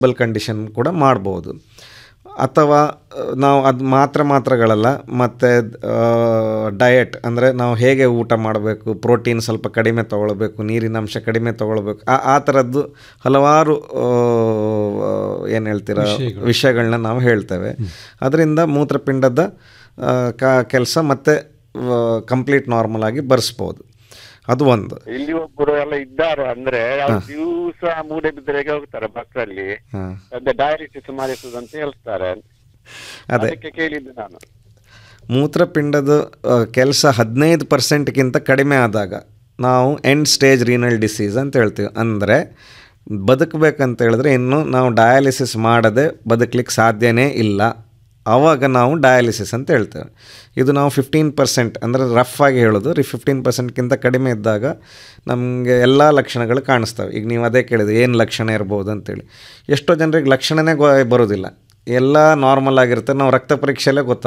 ಬಲ್ ಕಂಡೀಷನ್ ಕೂಡ ಮಾಡ್ಬೋದು ಅಥವಾ ನಾವು ಅದು ಮಾತ್ರೆ ಮಾತ್ರೆಗಳಲ್ಲ ಮತ್ತು ಡಯಟ್ ಅಂದರೆ ನಾವು ಹೇಗೆ ಊಟ ಮಾಡಬೇಕು ಪ್ರೋಟೀನ್ ಸ್ವಲ್ಪ ಕಡಿಮೆ ತೊಗೊಳ್ಬೇಕು ನೀರಿನ ಅಂಶ ಕಡಿಮೆ ತೊಗೊಳ್ಬೇಕು ಆ ಆ ಥರದ್ದು ಹಲವಾರು ಏನು ಹೇಳ್ತೀರ ವಿಷಯಗಳನ್ನ ನಾವು ಹೇಳ್ತೇವೆ ಅದರಿಂದ ಮೂತ್ರಪಿಂಡದ ಕ ಕೆಲಸ ಮತ್ತೆ ಕಂಪ್ಲೀಟ್ ನಾರ್ಮಲ್ ಆಗಿ ಬರ್ಸ್ಬೋದು ಅದು ಒಂದು ಇಲ್ಲಿ ಒಬ್ಬರು ಎಲ್ಲ ಇದ್ದಾರೆ ಅಂದ್ರೆ ಅವ್ರು ದಿವಸ ಮೂಡಬಿದ್ರೆಗೆ ಹೋಗ್ತಾರೆ ಬಸ್ ಅಲ್ಲಿ ಹಾಂ ಅದೇ ಡಯಾಲಿಸಿಸ್ ಮಾಡಿಸುದು ಅಂತ ಹೇಳ್ತಾರೆ ಅದೇ ಅದಕ್ಕೆ ಕೇಳಿದ್ದು ನಾನು ಮೂತ್ರಪಿಂಡದ ಕೆಲಸ ಹದಿನೈದು ಪರ್ಸೆಂಟ್ಗಿಂತ ಕಡಿಮೆ ಆದಾಗ ನಾವು ಎಂಡ್ ಸ್ಟೇಜ್ ರೀನಲ್ ಡಿಸೀಸ್ ಅಂತ ಹೇಳ್ತೀವಿ ಅಂದರೆ ಬದುಕಬೇಕಂತ ಹೇಳಿದ್ರೆ ಇನ್ನು ನಾವು ಡಯಾಲಿಸಿಸ್ ಮಾಡದೆ ಬದುಕಲಿಕ್ಕೆ ಸಾಧ್ಯನೇ ಇಲ್ಲ ಆವಾಗ ನಾವು ಡಯಾಲಿಸಿಸ್ ಅಂತ ಹೇಳ್ತೇವೆ ಇದು ನಾವು ಫಿಫ್ಟೀನ್ ಪರ್ಸೆಂಟ್ ಅಂದರೆ ರಫ್ ಆಗಿ ಹೇಳೋದು ರೀ ಫಿಫ್ಟೀನ್ ಪರ್ಸೆಂಟ್ಗಿಂತ ಕಡಿಮೆ ಇದ್ದಾಗ ನಮಗೆ ಎಲ್ಲ ಲಕ್ಷಣಗಳು ಕಾಣಿಸ್ತವೆ ಈಗ ನೀವು ಅದೇ ಕೇಳಿದ್ರೆ ಏನು ಲಕ್ಷಣ ಇರ್ಬೋದು ಅಂತೇಳಿ ಎಷ್ಟೋ ಜನರಿಗೆ ಲಕ್ಷಣನೇ ಗೊ ಬರೋದಿಲ್ಲ ಎಲ್ಲ ನಾರ್ಮಲ್ ಆಗಿರುತ್ತೆ ನಾವು ರಕ್ತ ಪರೀಕ್ಷೆಯಲ್ಲೇ ಗೊತ್ತಾಗುತ್ತೆ